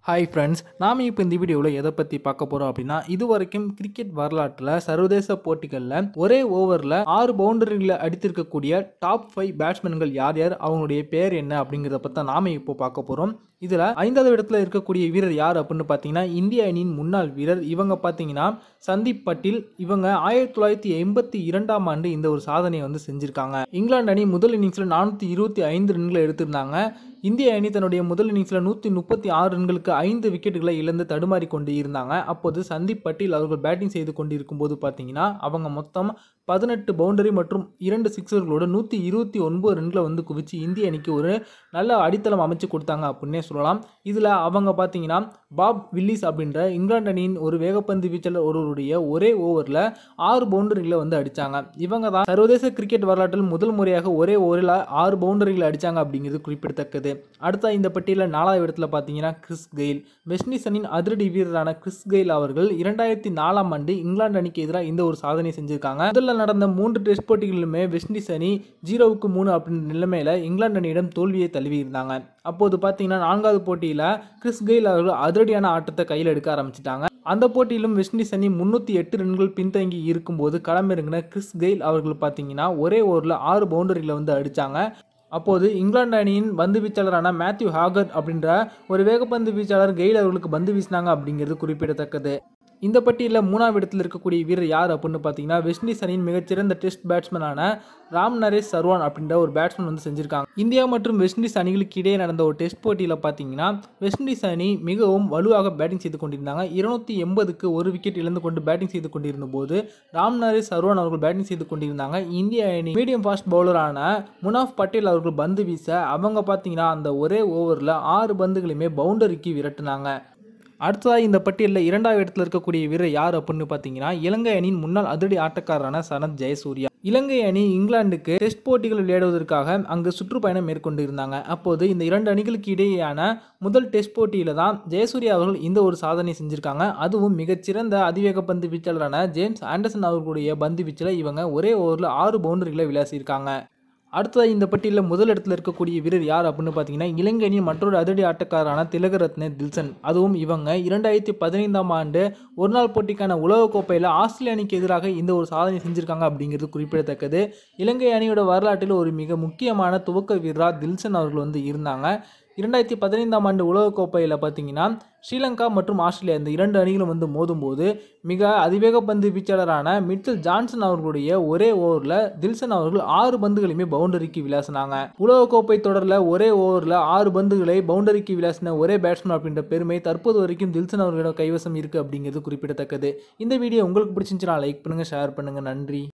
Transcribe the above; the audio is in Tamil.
ஹாய் ஃப்ரெண்ட்ஸ் நாம் இப்போ இந்த வீடியோவில் எதை பற்றி பார்க்க போகிறோம் அப்படின்னா இது வரைக்கும் கிரிக்கெட் வரலாற்றில் சர்வதேச போட்டிகளில் ஒரே ஓவரில் ஆறு பவுண்டரிகளை அடித்திருக்கக்கூடிய டாப் ஃபைவ் பேட்ஸ்மேன்கள் யார் யார் அவங்களுடைய பேர் என்ன அப்படிங்கிறத பற்றி தான் நாம் இப்போ பார்க்க போகிறோம் இதில் ஐந்தாவது இடத்துல இருக்கக்கூடிய வீரர் யார் அப்படின்னு பார்த்தீங்கன்னா இந்திய அணியின் முன்னாள் வீரர் இவங்க பார்த்தீங்கன்னா சந்தீப் பட்டில் இவங்க ஆயிரத்தி தொள்ளாயிரத்தி எண்பத்தி இரண்டாம் ஆண்டு இந்த ஒரு சாதனையை வந்து செஞ்சுருக்காங்க இங்கிலாந்து அணி முதல் இன்னிங்ஸில் நானூற்றி இருபத்தி ஐந்து ரன்களை எடுத்திருந்தாங்க இந்திய அணி தன்னுடைய முதல் இன்னிங்ஸில் நூற்றி முப்பத்தி ஆறு ரன்களுக்கு ஐந்து விக்கெட்டுகளை இழந்து தடுமாறி கொண்டு இருந்தாங்க அப்போது சந்தீப் பட்டேல் அவர்கள் பேட்டிங் செய்து கொண்டிருக்கும் போது பார்த்தீங்கன்னா அவங்க மொத்தம் பதினெட்டு பவுண்டரி மற்றும் இரண்டு சிக்ஸர்களோட நூற்றி இருபத்தி ஒன்பது ரன்களை வந்து குவிச்சு இந்திய அணிக்கு ஒரு நல்ல அடித்தளம் அமைச்சு கொடுத்தாங்க அப்படின்னே சொல்லலாம் இதில் அவங்க பார்த்தீங்கன்னா பாப் வில்லிஸ் அப்படின்ற இங்கிலாந்து அணியின் ஒரு வேகப்பந்து வீச்சாளர் ஒருவருடைய ஒரே ஓவரில் ஆறு பவுண்டரிகளை வந்து அடித்தாங்க இவங்க தான் சர்வதேச கிரிக்கெட் வரலாற்றில் முதல் முறையாக ஒரே ஓவரில் ஆறு பவுண்டரிகளை அடித்தாங்க அப்படிங்கிறது குறிப்பிடத்தக்கது அடுத்த இந்த பட்டியலில் நாலாவது இடத்துல பார்த்தீங்கன்னா கிறிஸ் கெயில் வெஸ்ட் இண்டீஸ் அணியின் அதிரடி வீரரான கிறிஸ் கெயில் அவர்கள் இரண்டாயிரத்தி நாலாம் ஆண்டு இங்கிலாந்து அணிக்கு எதிராக இந்த ஒரு சாதனை செஞ்சிருக்காங்க முதல்ல நடந்த மூன்று டெஸ்ட் போட்டிகளிலுமே வெஸ்ட் இண்டீஸ் அணி ஜீரோவுக்கு மூணு அப்படின்ற நிலைமையில இங்கிலாந்து அணியிடம் தோல்வியை தழுவியிருந்தாங்க அப்போது பார்த்தீங்கன்னா நான்காவது போட்டியில் கிறிஸ் கெயில் அவர்கள் அதிரடியான ஆட்டத்தை கையில் எடுக்க ஆரம்பிச்சிட்டாங்க அந்த போட்டியிலும் வெஸ்ட் இண்டீஸ் அணி முன்னூற்றி எட்டு ரன்கள் பின்தங்கி இருக்கும்போது களமிறங்கின கிறிஸ் கெயில் அவர்கள் பார்த்தீங்கன்னா ஒரே ஓவரில் ஆறு பவுண்டரிகளை வந்து அடித்தாங்க அப்போது இங்கிலாந்து அணியின் பந்து வீச்சாளரான மேத்யூ ஹாகர் அப்படின்ற ஒரு வேகப்பந்து வீச்சாளர் கெயில் அவர்களுக்கு பந்து வீசினாங்க அப்படிங்கிறது குறிப்பிடத்தக்கது இந்த பட்டியலில் மூணாவது இடத்தில் இருக்கக்கூடிய வீரர் யார் அப்படின்னு பார்த்தீங்கன்னா வெஸ்ட் இண்டீஸ் அணியின் மிகச்சிறந்த டெஸ்ட் பேட்ஸ்மேனான ராம் நரேஷ் சர்வான் அப்படின்ற ஒரு பேட்ஸ்மேன் வந்து செஞ்சிருக்காங்க இந்தியா மற்றும் வெஸ்ட் இண்டீஸ் அணிகளுக்கு இடையே நடந்த ஒரு டெஸ்ட் போட்டியில் பார்த்தீங்கன்னா வெஸ்ட் இண்டீஸ் அணி மிகவும் வலுவாக பேட்டிங் செய்து கொண்டிருந்தாங்க இருநூத்தி எண்பதுக்கு ஒரு விக்கெட் இழந்து கொண்டு பேட்டிங் செய்து கொண்டிருந்த போது ராம் நரேஷ் சர்வான் அவர்கள் பேட்டிங் செய்து கொண்டிருந்தாங்க இந்திய அணி மீடியம் ஃபாஸ்ட் பவுலரான முனாஃப் பட்டேல் அவர்கள் பந்து வீச அவங்க பார்த்தீங்கன்னா அந்த ஒரே ஓவரில் ஆறு பந்துகளையுமே பவுண்டரிக்கு விரட்டுனாங்க அடுத்ததாக இந்த பட்டியலில் இரண்டாவது இடத்துல இருக்கக்கூடிய வீரர் யார் அப்படின்னு பார்த்தீங்கன்னா இலங்கை அணியின் முன்னாள் அதிரடி ஆட்டக்காரரான சனத் ஜெயசூர்யா இலங்கை அணி இங்கிலாந்துக்கு டெஸ்ட் போட்டிகள் விளையாடுவதற்காக அங்கு சுற்றுப்பயணம் மேற்கொண்டு இருந்தாங்க அப்போது இந்த இரண்டு அணிகளுக்கு இடையேயான முதல் டெஸ்ட் போட்டியில தான் ஜெயசூர்யா அவர்கள் இந்த ஒரு சாதனை செஞ்சிருக்காங்க அதுவும் மிகச்சிறந்த அதிவேக பந்து வீச்சாளரான ஜேம்ஸ் ஆண்டர்சன் அவர்களுடைய பந்து வீச்சில் இவங்க ஒரே ஓவரில் ஆறு பவுண்டரிகளை விளாசியிருக்காங்க அடுத்ததாக இந்த பட்டியலில் முதல் இடத்துல இருக்கக்கூடிய வீரர் யார் அப்படின்னு பார்த்தீங்கன்னா இலங்கை அணியின் மற்றொரு அதிரடி ஆட்டக்காரரான திலகரத்ன தில்சன் அதுவும் இவங்க இரண்டாயிரத்தி பதினைந்தாம் ஆண்டு ஒரு நாள் போட்டிக்கான உலகக்கோப்பையில் ஆஸ்திரேலிய அணிக்கு எதிராக இந்த ஒரு சாதனை செஞ்சுருக்காங்க அப்படிங்கிறது குறிப்பிடத்தக்கது இலங்கை அணியோட வரலாற்றில் ஒரு மிக முக்கியமான துவக்க வீரராக தில்சன் அவர்கள் வந்து இருந்தாங்க இரண்டாயிரத்தி பதினைந்தாம் ஆண்டு உலகக்கோப்பையில் பார்த்தீங்கன்னா ஸ்ரீலங்கா மற்றும் ஆஸ்திரேலியா இந்த இரண்டு அணிகளும் வந்து மோதும்போது மிக அதிவேக பந்து வீச்சாளரான மிச்சல் ஜான்சன் அவர்களுடைய ஒரே ஓவரில் தில்சன் அவர்கள் ஆறு பந்துகளையுமே பவுண்டரிக்கு விளாசினாங்க உலகக்கோப்பை தொடரில் ஒரே ஓவரில் ஆறு பந்துகளை பவுண்டரிக்கு விளாசின ஒரே பேட்ஸ்மேன் அப்படின்ற பெருமை தற்போது வரைக்கும் தில்சன் அவர்களோட கைவசம் இருக்குது அப்படிங்கிறது குறிப்பிடத்தக்கது இந்த வீடியோ உங்களுக்கு பிடிச்சிருந்துச்சுன்னா லைக் பண்ணுங்கள் ஷேர் பண்ணுங்கள் நன்றி